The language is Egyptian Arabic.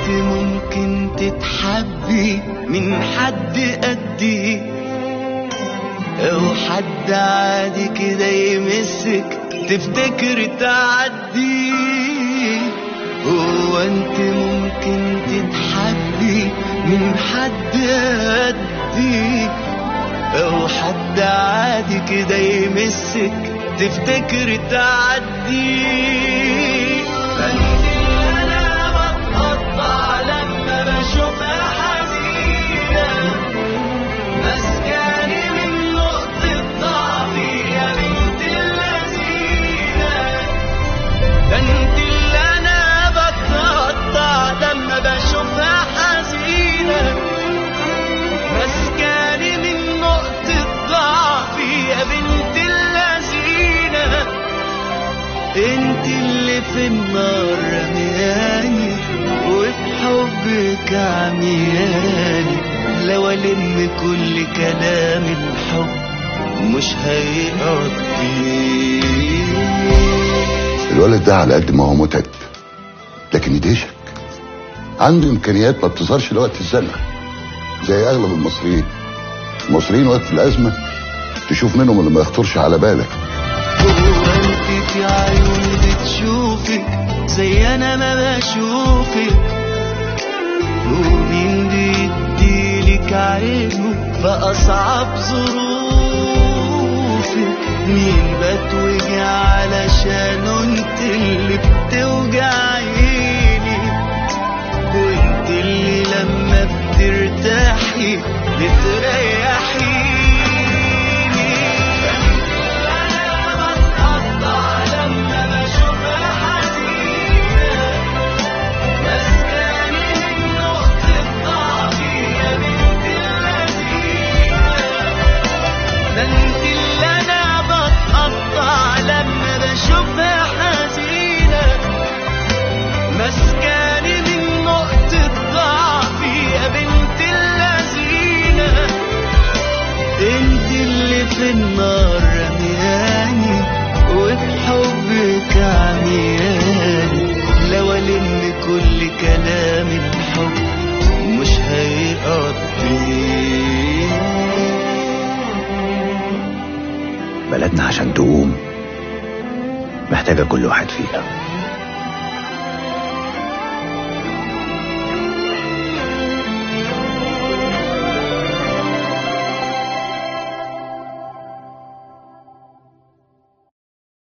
انت ممكن تتحبي من حد قدي او حد عادي كده يمسك تفتكر تعدي هو انت ممكن تتحبي من حد قدي او حد عادي كده يمسك تفتكر تعدي فانت اللي انا بتقطع لما بشوفها حزينه مسكاني من نقطة ضعفي يا بنت اللذينة ده انت اللي انا بتقطع لما بشوفها حزينة مسكاني من نقطة ضعفي يا بنت اللذينة انت اللي في النار رمياني وفي حبك عمياني لو الم كل كلام الحب مش هيقضي الولد ده على قد ما هو متعب لكن يدهشك عنده امكانيات ما بتظهرش لوقت الزنقه زي اغلب المصريين المصريين وقت الازمه تشوف منهم اللي ما يخطرش على بالك هو انت في عيون بتشوفك زي انا ما بشوفك ومين بيديلك عينه في اصعب ظروفك مين بتوجع علشانه انت اللي بتوجعيني وانت اللي لما بترتاحي بتريحيني ده انت اللي انا بتقطع لما بشوفها حزينة مسكاني من نقطة ضعفي يا بنت اللذينة انت اللي في النار رمياني وفي حبك عمياني لو الم كل كلام الحب مش هيقضي بلدنا عشان تقوم محتاجة كل واحد فينا